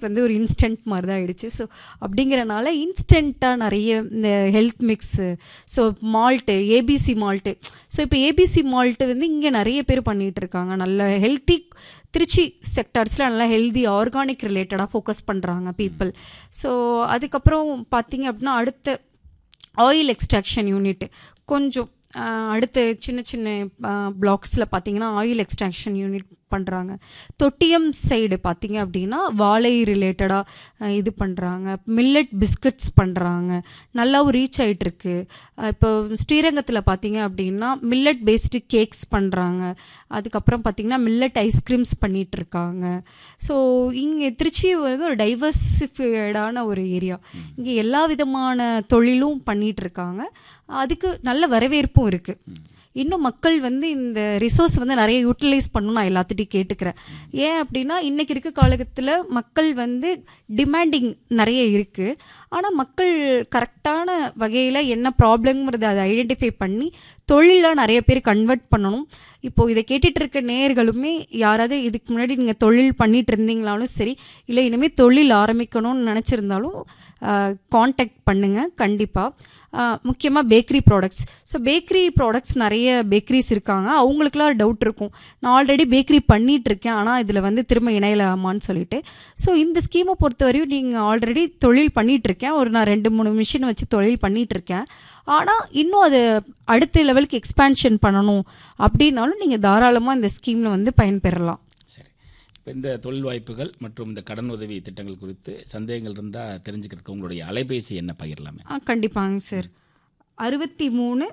வந்து ஒரு இன்ஸ்டன்ட் மாதிரி தான் ஆயிடுச்சு ஸோ அப்படிங்கிறனால இன்ஸ்டண்ட்டாக நிறைய இந்த health mix so malt ABC malt so இப்போ ஏபிசி மால்ட்டு வந்து இங்கே நிறைய பேர் பண்ணிகிட்டு இருக்காங்க நல்ல ஹெல்த்தி திருச்சி செக்டார்ஸில் நல்லா ஹெல்தி ஆர்கானிக் ரிலேட்டடாக ஃபோக்கஸ் பண்ணுறாங்க பீப்புள் ஸோ அதுக்கப்புறம் பார்த்தீங்க அப்படின்னா அடுத்த ஆயில் எக்ஸ்ட்ராக்ஷன் யூனிட் கொஞ்சம் ஆஹ், அடுத்து சின்ன சின்ன பிளாக்ஸில் பார்த்தீங்கன்னா ஆயில் எக்ஸ்ட்ராக்ஷன் யூனிட் பண்ணுறாங்க தொட்டியம் சைடு பார்த்தீங்க அப்படின்னா வாழை ரிலேட்டடாக இது பண்ணுறாங்க மில்லட் பிஸ்கட்ஸ் பண்ணுறாங்க நல்லாவும் ரீச் ஆகிட்டுருக்கு இப்போ ஸ்ரீரங்கத்தில் பார்த்தீங்க அப்படின்னா மில்லட் பேஸ்டு கேக்ஸ் பண்ணுறாங்க அதுக்கப்புறம் பார்த்தீங்கன்னா மில்லட் ஐஸ்கிரீம்ஸ் பண்ணிட்டு இருக்காங்க ஸோ இங்கே திருச்சி வந்து ஒரு டைவர்சிஃபைடான ஒரு ஏரியா இங்கே எல்லா விதமான தொழிலும் பண்ணிட்டு இருக்காங்க அதுக்கு நல்ல வரவேற்பும் இருக்குது இன்னும் மக்கள் வந்து இந்த ரிசோர்ஸ் வந்து நிறைய யூட்டிலைஸ் பண்ணணும் நான் எல்லாத்துட்டையும் கேட்டுக்கிறேன் ஏன் அப்படின்னா இன்னைக்கு இருக்க காலகட்டத்தில் மக்கள் வந்து டிமாண்டிங் நிறைய இருக்குது ஆனால் மக்கள் கரெக்டான வகையில் என்ன ப்ராப்ளம்ங்கிறத அதை ஐடென்டிஃபை பண்ணி தொழிலாக நிறைய பேர் கன்வெர்ட் பண்ணணும் இப்போது இதை கேட்டுட்டு இருக்க நேயர்களுமே யாராவது இதுக்கு முன்னாடி நீங்கள் தொழில் பண்ணிட்டு இருந்தீங்களாலும் சரி இல்லை இனிமேல் தொழில் ஆரம்பிக்கணும்னு நினச்சிருந்தாலும் காண்டாக்ட் பண்ணுங்கள் கண்டிப்பாக முக்கியமாக bakery products so bakery products நிறைய பேக்கரிஸ் இருக்காங்க அவங்களுக்குலாம் டவுட் இருக்கும் நான் ஆல்ரெடி பேக்கரி பண்ணிட்டு இருக்கேன் ஆனால் இதில் வந்து திரும்ப இணையலாமான்னு சொல்லிட்டு ஸோ இந்த ஸ்கீமை பொறுத்தவரையும் நீங்கள் ஆல்ரெடி தொழில் பண்ணிட்டு இருக்கேன் ஒரு நான் ரெண்டு மூணு மிஷின் வச்சு தொழில் பண்ணிட்டு இருக்கேன் ஆனால் இன்னும் அது அடுத்த லெவலுக்கு எக்ஸ்பேன்ஷன் பண்ணணும் அப்படின்னாலும் நீங்கள் தாராளமாக இந்த ஸ்கீமில் வந்து பயன்பெறலாம் சரி இப்போ இந்த தொழில் வாய்ப்புகள் மற்றும் இந்த கடன் உதவி திட்டங்கள் குறித்து சந்தேகங்கள் இருந்தால் தெரிஞ்சுக்கிறதுக்கு உங்களுடைய அலைபேசி என்ன பகிரலாமே ஆ கண்டிப்பாங்க சார் அறுபத்தி மூணு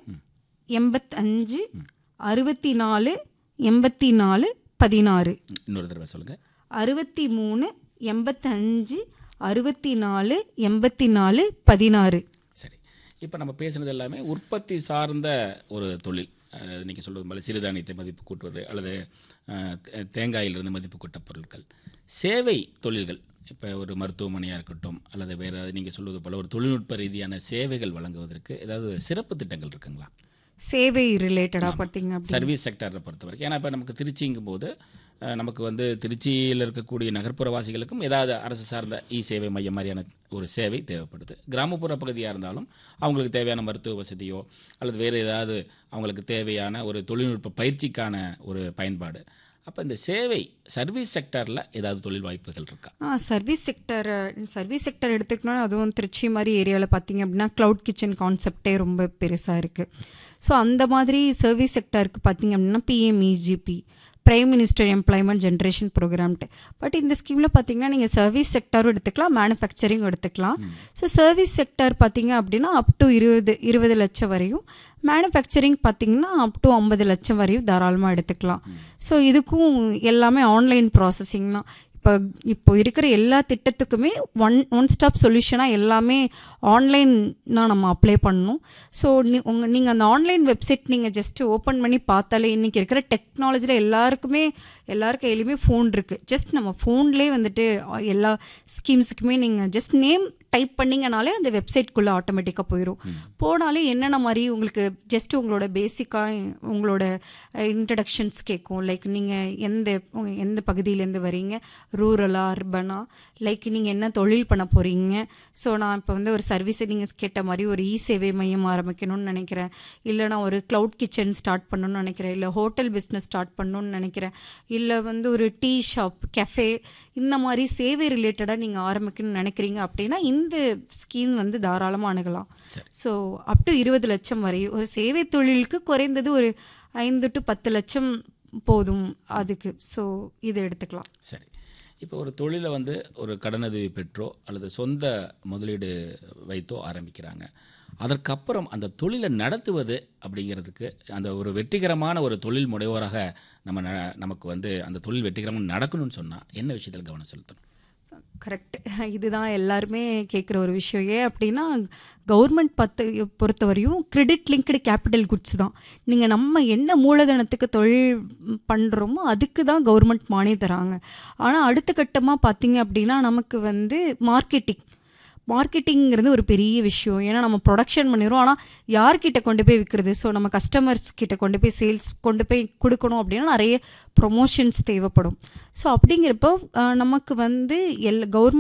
எண்பத்தஞ்சு அறுபத்தி நாலு எண்பத்தி நாலு பதினாறு இன்னொரு தடவை சொல்லுங்கள் அறுபத்தி மூணு எண்பத்தஞ்சு அறுபத்தி நாலு எண்பத்தி நாலு பதினாறு சரி இப்போ நம்ம பேசுனது எல்லாமே உற்பத்தி சார்ந்த ஒரு தொழில் அஹ், நீங்க சொல்றது போல சிறுதானியத்தை மதிப்பு கூட்டுவது அல்லது அஹ், தே- தேங்காயிலிருந்து மதிப்பு கூட்ட பொருட்கள் சேவை தொழில்கள் இப்போ ஒரு மருத்துவமனையாக இருக்கட்டும் அல்லது வேறு ஏதாவது நீங்கள் சொல்வது போல ஒரு தொழில்நுட்ப ரீதியான சேவைகள் வழங்குவதற்கு ஏதாவது சிறப்பு திட்டங்கள் இருக்குங்களா சேவை ரிலேட்டடாக பார்த்தீங்க அப்படி சர்வீஸ் செக்டரை பொறுத்த வரைக்கும் ஏன்னா இப்போ நமக்கு திருச்சிங்கும் போது அஹ், நமக்கு வந்து திருச்சியில் இருக்கக்கூடிய நகர்ப்புறவாசிகளுக்கும் ஏதாவது அரசு சார்ந்த இ சேவை மையம் மாதிரியான ஒரு சேவை தேவைப்படுது கிராமப்புற பகுதியாக இருந்தாலும் அவங்களுக்கு தேவையான மருத்துவ வசதியோ அல்லது வேறு ஏதாவது அவங்களுக்கு தேவையான ஒரு தொழில்நுட்ப பயிற்சிக்கான ஒரு பயன்பாடு அப்போ இந்த சேவை சர்வீஸ் செக்டரில் ஏதாவது தொழில் வாய்ப்புகள் இருக்கா ஆ சர்வீஸ் செக்டர் சர்வீஸ் செக்டர் எடுத்துக்கணும் அதுவும் திருச்சி மாதிரி ஏரியாவில் பார்த்தீங்க அப்படின்னா க்ளவுட் கிச்சன் கான்செப்டே ரொம்ப பெருசாக இருக்குது ஸோ அந்த மாதிரி சர்வீஸ் செக்டருக்கு பார்த்தீங்க அப்படின்னா PMEGP prime minister employment generation programme but இந்த ஸ்கீமில் பார்த்தீங்கன்னா நீங்கள் சர்வீஸ் செக்டரும் எடுத்துக்கலாம் மேனுஃபேக்சரிங் எடுத்துக்கலாம் ஸோ சர்வீஸ் செக்டர் பார்த்தீங்க அப்படின்னா அப் டு இருபது இருபது லட்சம் வரையும் மேனுஃபேக்சரிங் பார்த்தீங்கன்னா அப் டு ஐம்பது லட்சம் வரையும் தாராளமாக எடுத்துக்கலாம் ஸோ இதுக்கும் எல்லாமே ஆன்லைன் ப்ராசஸிங் தான் இப்போ இப்போ இருக்கிற எல்லா திட்டத்துக்குமே ஒன் ஒன் ஸ்டாப் சொல்யூஷனாக எல்லாமே ஆன்லைன்னா நம்ம அப்ளை பண்ணணும் ஸோ நீ உங்கள் நீங்கள் அந்த ஆன்லைன் வெப்சைட் நீங்கள் ஜஸ்ட்டு ஓப்பன் பண்ணி பார்த்தாலே இன்றைக்கி இருக்கிற டெக்னாலஜியில் எல்லாருக்குமே எல்லார் கையிலையுமே ஃபோன் இருக்குது ஜஸ்ட் நம்ம ஃபோன்லேயே வந்துட்டு அஹ், எல்லா ஸ்கீம்ஸுக்குமே நீங்கள் ஜஸ்ட் நேம் டைப் பண்ணிங்கனாலே அந்த வெப்சைட்குள்ளே ஆட்டோமேட்டிக்காக போயிடும் போனாலே என்னென்ன மாதிரி உங்களுக்கு ஜஸ்ட் உங்களோட பேசிக்காக உங்களோட இன்ட்ரடக்ஷன்ஸ் கேட்கும் லைக் நீங்கள் எந்த உங்க எந்த பகுதியிலேருந்து வரீங்க ரூரலா அர்பனா லைக் நீங்கள் என்ன தொழில் பண்ண போகிறீங்க ஸோ நான் இப்போ வந்து ஒரு சர்வீஸை நீங்கள் கேட்ட மாதிரி ஒரு இ சேவை மையம் ஆரம்பிக்கணும்னு நினைக்கிறேன் இல்லை நான் ஒரு க்ளவுட் கிச்சன் ஸ்டார்ட் பண்ணணும்னு நினைக்கிறேன் இல்லை ஹோட்டல் பிஸ்னஸ் ஸ்டார்ட் பண்ணணும்னு நினைக்கிறேன் இல்லை வந்து ஒரு டீ ஷாப் கெஃபே இந்த மாதிரி சேவை ரிலேட்டடாக நீங்கள் ஆரம்பிக்கணும்னு நினைக்கிறீங்க அப்படின்னா இந்த ஸ்கீம் வந்து தாராளமாக அணுகலாம் ஸோ அப் டு இருபது லட்சம் வரை ஒரு சேவை தொழிலுக்கு குறைந்தது ஒரு ஐந்து டு பத்து லட்சம் போதும் அதுக்கு ஸோ இதை எடுத்துக்கலாம் சரி இப்போ ஒரு தொழிலை வந்து ஒரு கடனுதவி பெற்றோ அல்லது சொந்த முதலீடு வைத்தோ ஆரம்பிக்கிறாங்க அதற்கப்புறம் அந்த தொழிலை நடத்துவது அப்படிங்கிறதுக்கு அந்த ஒரு வெற்றிகரமான ஒரு தொழில் முனைவோராக நம்ம ந- நமக்கு வந்து அந்த தொழில் வெற்றிகரமாக நடக்கணும்னு சொன்னால் என்ன விஷயத்தில் கவனம் செலுத்தணும் கரெக்ட் இதுதான் எல்லாருமே கேட்குற ஒரு விஷயம் ஏன் அப்படின்னா கவர்மெண்ட் பத்து பொறுத்தவரையும் கிரெடிட் லிங்க்டு கேபிட்டல் குட்ஸ் தான் நீங்கள் நம்ம என்ன மூலதனத்துக்கு தொழில் பண்ணுறோமோ அதுக்கு தான் கவர்மெண்ட் மானியம் தராங்க ஆனால் அடுத்த கட்டமாக பார்த்தீங்க அப்படின்னா நமக்கு வந்து மார்க்கெட்டிங் மார்க்கெட்டிங்கிறது ஒரு பெரிய விஷயம் ஏன்னா நம்ம ப்ரொடக்ஷன் பண்ணிடுறோம் ஆனால் யார்கிட்ட கொண்டு போய் விற்கிறது ஸோ நம்ம கஸ்டமர்ஸ் கிட்ட கொண்டு போய் சேல்ஸ் கொண்டு போய் கொடுக்கணும் அப்படின்னா நிறைய ப்ரொமோஷன்ஸ் தேவைப்படும் ஸோ அப்படிங்கிறப்போ அஹ், நமக்கு வந்து எல் கவர்மெண்ட்